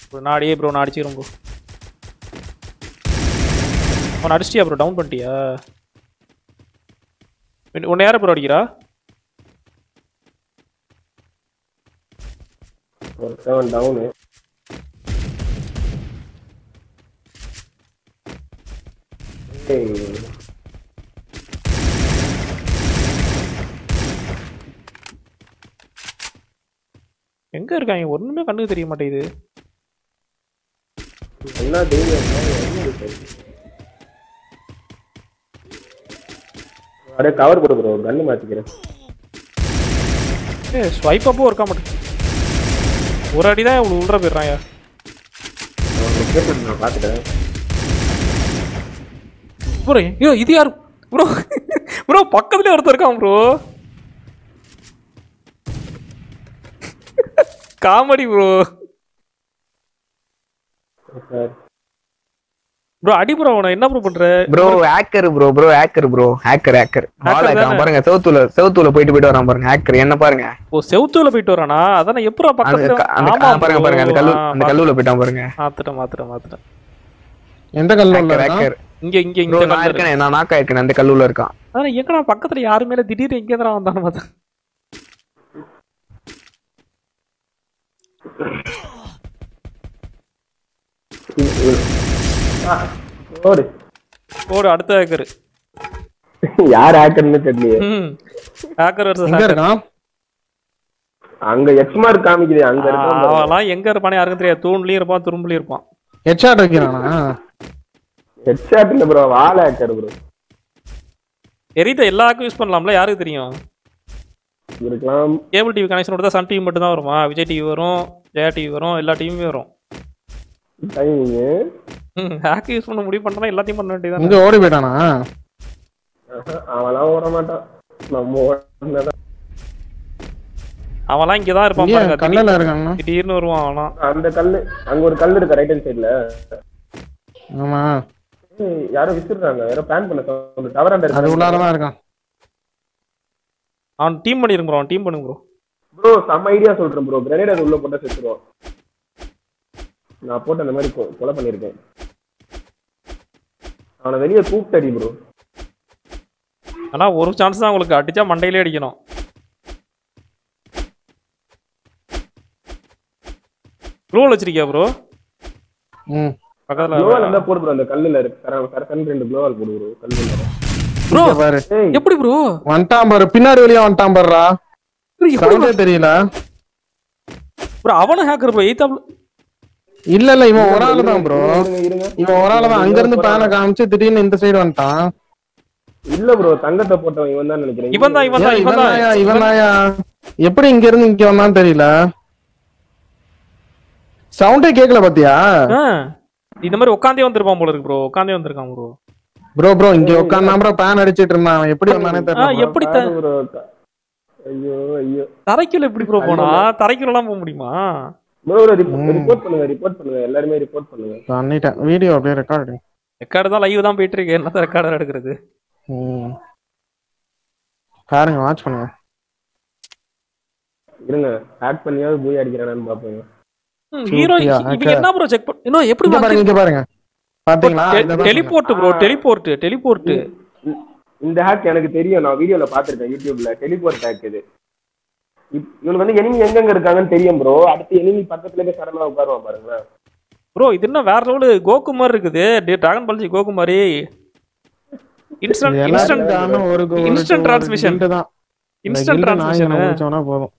Bro நான் அடியே bro நான் அடிச்சிக்கிறேன் ப்ரோ அவன் அடிச்சிட்டியா ப்ரோ டவுன் பண்ணிட்டியா உன்னை யாரை ப்ரோ அடிக்கிறா ஒரு செவன் டவுனு எங்க இருக்காங்க ஒண்ணுமே கண்ணுக்கு தெரிய மாட்டேங்குது என்ன டேஞ்சர் என்ன இருக்கு அப்படியே கவர் போடு ப்ரோ கன்னு மாத்திக்கிறேன் ஏ ஸ்வைப் அப்போ ஒர்க் ஆக மாட்டேங்குது ஒரு அடி தான் இவ்வளோ உள்ள போயிடுறாங்க லொகேஷன் நான் பார்த்துட்டேன் ப்ரோ ஐயோ இது யார் ப்ரோ ப்ரோ பக்கத்துலேயே ஒருத்தர் இருக்கான் bro comedy bro sir bro அடி ப்ரோ அவனை என்ன ப்ரோ பண்ற bro hacker bro bro hacker bro hacker hacker Hacker தானே? பாருங்க செவுத்துல செவுத்துல போயிட்டு போயிட்டு வரான் பாருங்க ஹேக்கர் என்ன பாருங்க ஓ செவுத்துல போயிட்டு வரானா அதானே எப்பரா அந்த பக்கத்துல க- அந்த ஆமா ஆ, பாருங்க பாருங்க அந்த கல்லு அந்த கல்லுல போயிட்டான் பாருங்க மாத்துட்டேன் மாத்துட்டேன் மாத்துட்டேன் எந்த கல்ல ஹேக்கர் ஹேக்கர் இங்க இங்க ப்ரோ இங்க நான் இருக்கேன் நான் நாக்கா இருக்கேன் அந்த கல்லுல இருக்கான் அதான் எங்கடா பக்கத்துல யாரு மேல திடீர்னு எங்க தான் வந்தானு பார்த்தா ஓடு ஓடு அடுத்த ஹேக்கர் யார் ஹேக்கர்னு தெரியலையே ம் ஹேக்கர் வர்சஸ் எங்க இருக்கான் அங்க எக்ஸ் மார்க் காமிக்குது அங்க இருக்கான் பாருங்க. அவன்லாம் எங்க இருப்பானே யாருக்கும் தெரியாது தூண்லயும் இருப்பான் துரும்புலயும் இருப்பான் ஹெட்ஷாட் வைக்கிறானா ஹெட்ஷாட் இல்ல ப்ரோ வால் ஹேக்கர் ப்ரோ எரித்த எல்லாருக்கும் யூஸ் பண்ணலாம்ல யாருக்கு தெரியும் இருக்கலாம் கேபிள் டிவி கனெக்ஷன் தான் சன் டிவி மட்டும் தான் வருமா விஜய் டிவி வரும் ஜெயா டிவி வரும் எல்லா டிவியுமே வரும் டைமிங் ம் ஹேக் யூஸ் பண்ண முடிவு பண்றா எல்லாத்தையும் பண்ண வேண்டியதான் இங்க ஓடி போயிட்டானா அவன்லாம் ஓட மாட்டான் நம்ம ஓடுனதான் அவன்லாம் இங்க தான் இருப்பான் ஏன் பாருங்க கல்லல திடீர்னு- இருக்கானா திடீர்னு வருவான் அவன்லாம் அந்த கல்லு அங்க ஒரு கல் இருக்கு ரைட் ஹேண்ட் சைடுல ஆமா யாரோ விசிறாங்க யாரோ பிளான் பண்ண sound. டவர் அண்டர் அது உள்ளாரதான் இருக்கான் அவன் டீம் பண்ணிருங்க ப்ரோ அவன் டீம் பண்ணுங்க ப்ரோ ப்ரோ செம்ம ஐடியா சொல்றேன் ப்ரோ கிரனேட் அது உள்ள போட்டா செத்துருவோம் நான் போட்டு அந்த மாதிரி கொ- கொலை பண்ணிருக்கேன் அவனை வெளியே கூப்பிட்டு அடி ப்ரோ ஆனா ஒரு சான்ஸ் தான் உங்களுக்கு அடிச்சா மண்டையிலே அடிக்கணும் க்ளோல் வச்சிருக்கியா ப்ரோ ம் க்ளோவால் பக்கத்துல இருந்தா போடு ப்ரோ அந்த கல்லுல இருக்கு கர கரக்கன் ரெண்டு க்ளோவால் போடு ப்ரோ கல்லுல ப்ரோ இங்க பாரு ஏய் எப்படி ப்ரோ வந்துட்டான் பாரு பின்னாடி வழியா வந்துட்டான் பாருடா எப்படி சவுண்டே தெரியல ப்ரோ அவனும் ஹேக்கர் ப்ரோ எய்தாப்ல இல்ல இல்ல இவன் ஒரு ஆளு தான் ப்ரோ இருங்க இருங்க இவன் ஒரு ஆளு தான் அங்க இருந்து பேனை காமிச்சு திடீர்னு இந்த சைடு வந்துட்டான் இல்ல ப்ரோ தங்கத்தை போட்டவன் இவன் தான் நினைக்கிறேன் இவன் தான் இவன் தான் ஏன் இவன் இவனாயா தான் இவனாயா எப்படி இங்க இருந்து இங்க வந்தான்னு தெரியல சவுண்டே கேக்கல பாத்தியா ஆ. இந்த மாதிரி உட்காந்தே வந்திருப்பான் போல இருக்கு ப்ரோ உட்காந்தே வந்திருக்கான் ப்ரோ ப்ரோ ப்ரோ இங்க உட்காந்து ப்ரோ பேன் அடிச்சிட்டு இருந்தான் அவன் எப்படி வந்தானே ஆ தெரியல எப்படி த- ப்ரோ ஐயோ ஐயோ தரைக்குள்ள எப்படி ப்ரோ போனா தரைக்குள்ள எல்லாம் போக முடியுமா ப்ரோ ரிப்போர்ட் பண்ணுங்க ரிப்போர்ட் பண்ணுங்க எல்லாருமே ரிப்போர்ட் பண்ணுங்க பண்ணிட்டேன் வீடியோ அப்படியே ரெக்கார்டு ரெக்கார்டு தான் லைவ் தான் போயிட்டு இருக்கு என்ன ரெக்கார்டர் எடுக்கிறது ம் பாருங்க வாட்ச் பண்ணுங்க இருங்க ஆட் பண்ணியாவது பூய் அடிக்கிறானான்னு பாப்போம் ஹீரோ சூப்பியா, இவங்க hacker. என்ன ப்ரோ செக் பண்ண இன்னும் எப்படி இங்க பாருங்க இங்க பாருங்க பாத்தீங்களா இதுதான் டெலிபோர்ட் ப்ரோ டெலிபோர்ட் டெலிபோர்ட் இந்த ஹேக் எனக்கு தெரியும் நான் வீடியோல பாத்திருக்கேன் யூடியூப்ல டெலிபோர்ட் ஹேக் இது இப்- இவனுக்கு வந்து எனிமி எங்கெங்க இருக்காங்கன்னு தெரியும் ப்ரோ அடுத்து எனிமி பக்கத்துல போய் சடனா உட்காருவான் பாருங்களேன் ப்ரோ இது என்ன வேற லெவலு கோகு மாதிரி இருக்குது டிராகன் பால்ஜி கோகு மாதிரி இன்ஸ்டன்ட் இது இன்ஸ்டன்ட் எல்லாத்துக்கான ஒரு ஒரு- instant ஒரு transmission. guild தான் இந்த இன்ஸ்டன்ட் guild நாய் டிரான்ஸ்மிஷன் நம்ம முடிச்சோம்னா போதும்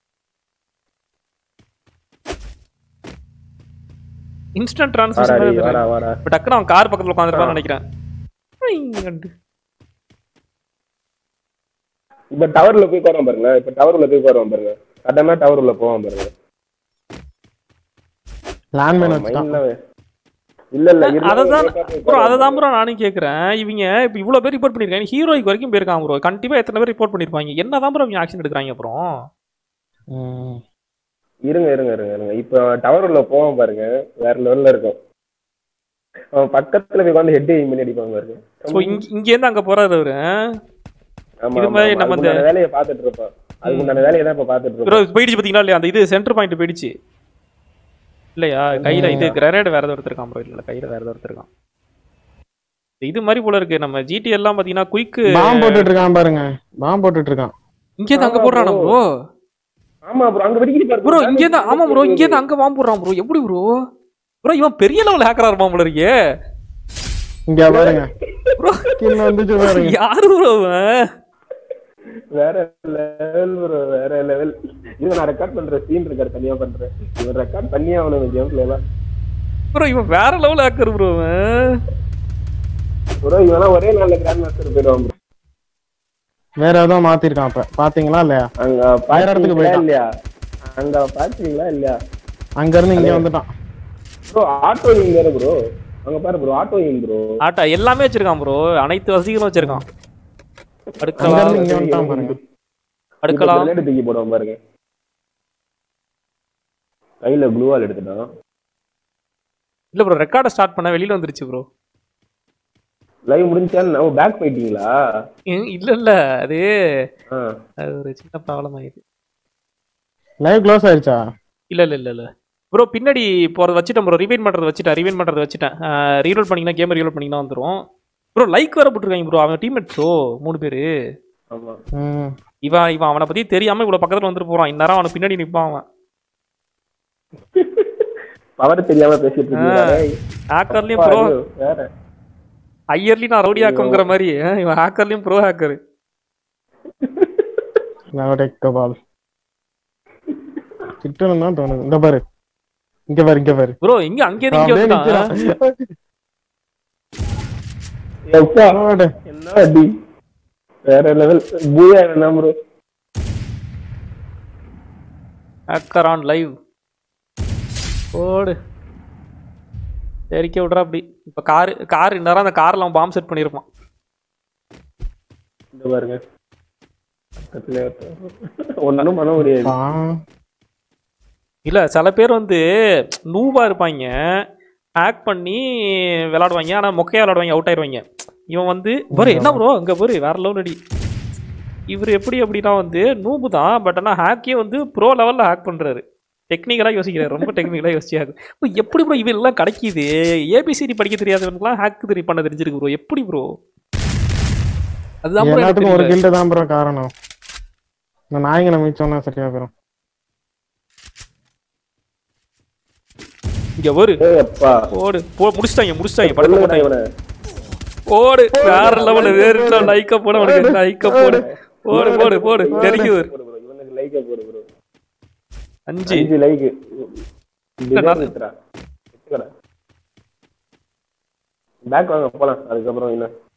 இன்ஸ்டன்ட் வாடா டேய், டிரான்ஸ்மிஷன் வாடா வாடா டக்குனு அவன் கார் பக்கத்துல உட்காந்துருப்பான்னு நினைக்கிறேன் ஐயங்கண்டு. இப்ப டவர்ல போய் உட்காருவான் பாருங்க இப்ப டவர்ல போய் உட்காருவான் பாருங்க சடனா டவர் உள்ள போவான் பாருங்க லேண்ட்மைன் அவன் வச்சுட்டான் mindல இல்ல இல்ல இருந்தாலும் அததான் லேட்டா போய் ப்ரோ உட்காருவான் அதை தான் ப்ரோ நானும் கேட்குறேன் இவங்க இப்போ இவ்வளோ பேர் ரிப்போர்ட் பண்ணியிருக்காங்க ஹீரோய்க்கு வரைக்கும் போயிருக்காங்க ப்ரோ கண்டிப்பாக எத்தனை பேர் ரிப்போர்ட் பண்ணியிருப்பாங்க என்ன தான் ப்ரோ இவங்க ஆக்ஷன் எடுக்கிறாங்க அப்புறம் ம். இருங்க இருங்க இருங்க இருங்க இப்ப டவர் உள்ள போவான் பாருங்க வேற லெவல்ல இருக்கும் அவன் பக்கத்துல போய் உட்காந்து ஹெட் எய்ம் பண்ணி அடிப்பான் பாருங்க ஸோ இங்க இங்கேருந்து அங்கே போறாரு அவரு ஆமா, இது ஆமா, மாதிரி ஆமா. நம்ம அதுக்கு உண்டான வேலையை பாத்துட்டு இருப்பான் அதுக்கு உண்டான வேலையை தான் இப்ப பாத்துட்டு ப்ரோ இருப்பான் போயிடுச்சு பார்த்தீங்களா இல்லையா அந்த இது சென்டர் பாயிண்ட் போயிடுச்சு இல்லையா கையில இது கிரனேட் வேற ஏதோ எடுத்திருக்கான் ப்ரோ இல்ல கையில வேற ஏதோ எடுத்திருக்கான் இது மாதிரி போல இருக்கு நம்ம ஜிடி எல்லாம் பாத்தீங்கன்னா குயிக் பாம்பு போட்டுட்டு இருக்கான் பாருங்க பாம்பு போட்டுட்டு இருக்கான் இங்க இருந்து அங்க ஆமா போடுறானா bro. ப்ரோ ஆமா ப்ரோ அங்க வெடிக்கிட்டு பாரு ப்ரோ இங்க இருந்து ஆமா ப்ரோ இங்க இருந்து அங்க வாம்பு போடுறான் ப்ரோ எப்படி ப்ரோ ப்ரோ இவன் பெரிய லெவல் ஹேக்கரா இருப்பான் போல இருக்கே இங்க பாருங்க ப்ரோ கீழ வந்துச்சு பாருங்க யாரு ப்ரோ அவன் வேற லெவல் ப்ரோ வேற லெவல் இது நான் ரெக்கார்ட் பண்றேன் சீன் ரெக்கார்ட் தனியா பண்றேன் இவன் ரெக்கார்ட் பண்ணியே அவனுக்கு கேம் பிளேல ப்ரோ இவன் வேற லெவல் ஹேக்கர் ப்ரோ அவன் ப்ரோ இவனா ஒரே நாள்ல கிராண்ட் மாஸ்டர் போயிடுவான் bro. வேற ஏதோ மாத்திருக்கான் அப்ப பாத்தீங்களா இல்லையா அங்க வேற இடத்துக்கு பாத்தீங்களா போயிட்டான். இல்லையா அங்க பாத்தீங்களா இல்லையா அங்க இருந்து இங்க வந்துட்டான் ப்ரோ ஆட்டோ இங்க வேற ப்ரோ அங்க பாரு ப்ரோ ஆட்டோ இங்க ப்ரோ ஆட்டா எல்லாமே வச்சிருக்கான் ப்ரோ அனைத்து வசதிகளும் வச்சிருக்கான் அங்க அடுக்கலாம் இருந்து இங்க வந்துட்டான் பாருங்க அடுக்கலாம் பிளேட் தூக்கி போடுவான் பாருங்க கையில க்ளூவால் எடுத்துட்டான் இல்ல ப்ரோ ரெக்கார்டை ஸ்டார்ட் பண்ண வெளியில வந்துருச்சு ப்ரோ லைவ் முடிஞ்சா பேக் போயிட்டீங்களா இல்ல இல்ல அது ஆ. அது ஒரு சின்ன ப்ராப்ளம் ஆயிடுது லைவ் க்ளோஸ் ஆயிருச்சா இல்ல இல்ல இல்ல இல்ல ப்ரோ பின்னாடி போறத வச்சுட்டேன் ப்ரோ ரிவைன் பண்றத வச்சுட்டேன் ரிவைன் பண்றத வச்சுட்டேன் ரீலோட் பண்ணீங்கன்னா கேம் ரீலோட் பண்ணீங்கன்னா வந்துரும் ப்ரோ லைக் வேற போட்டுருக்காங்க ப்ரோ அவன் டீம்மேட்ஸோ மூணு பேரு ஆமா ம் இவன் இவன் அவனை பத்தி தெரியாம இவ்வளவு பக்கத்துல வந்துட்டு போறான் இந்நேரம் அவனுக்கு பின்னாடி நிப்பான் அவன் பவர் தெரியாம பேசிட்டு இருக்கீங்களா ஹேக்கர்லயும் ப்ரோ வேற ஐயர்லி நான் ரவுடி ஹேக்கங்கிற மாதிரி அஹ், இவன் ஹேக்கர்லயும் ப்ரோ ஹேக்கர் நவடெக் கபால் திட்டணும் தான் தோணுது இந்த பாரு இங்க பாரு இங்க பாரு ப்ரோ இங்க அங்கே இருந்து இங்க அப்படியே வந்துட்டான் நிக்கிறான். எப்பா ஆடு. என்ன அடி வேற லெவல் பூயா என்ன ப்ரோ ஹேக்கர் ஆன் லைவ் ஓடு தெரிக்க விட்றா அப்படி இப்ப காரு கார் இந்நேரம் அந்த கார்ல அவன் பாம்பு செட் பண்ணிருப்பான் இந்த பாருங்க பக்கத்துல ஒன்னும் பண்ண முடியாது ஆ. இல்ல சில பேர் வந்து நூபா இருப்பாங்க ஹேக் பண்ணி விளையாடுவாங்க ஆனா மொக்கையா விளையாடுவாங்க அவுட் ஆயிருவாங்க இவன் வந்து பாரு என்ன ப்ரோ அங்க பாரு வேற லெவல் அடி இவர் எப்படி அப்படின்னா வந்து நூபு தான் பட் ஆனா ஹேக்கே வந்து ப்ரோ லெவல்ல ஹேக் பண்றாரு டெக்னிக்கலா யோசிக்கிறாரு ரொம்ப டெக்னிக்கலா யோசிச்சாரு ப்ரோ, எப்படி ப்ரோ இவன் எல்லாம் கிடைக்குது ஏபிசிடி படிக்க தெரியாதவனுக்குலாம் ஹேக் தெரி பண்ண தெரிஞ்சிருக்கு ப்ரோ எப்படி ப்ரோ அதுதான் bro எனக்கு எல்லாத்துக்கும் ஒரு தெரியல. கில்டு தான் ப்ரோ காரணம் இந்த நாய்ங்க நம்ம சொன்னா சரியா போயிடும் இங்க ஒரு ஏய் அப்பா ஓடு போ முடிச்சிட்டாங்க முடிச்சிட்டாங்க படுக்க கொல்லுங்கடா போட்டாங்க இவனை ஓடு வேற லெவல் வேற லைக்க போட உனக்கு லைக்க போடு போடு போடு போடு தெரிக்குது போடு bro இவனுக்கு லைக்க போடு ப்ரோ அஞ்சு அஞ்சு லைக் நான்- பேக் வாங்க போலாம் அதுக்கப்புறம் என்ன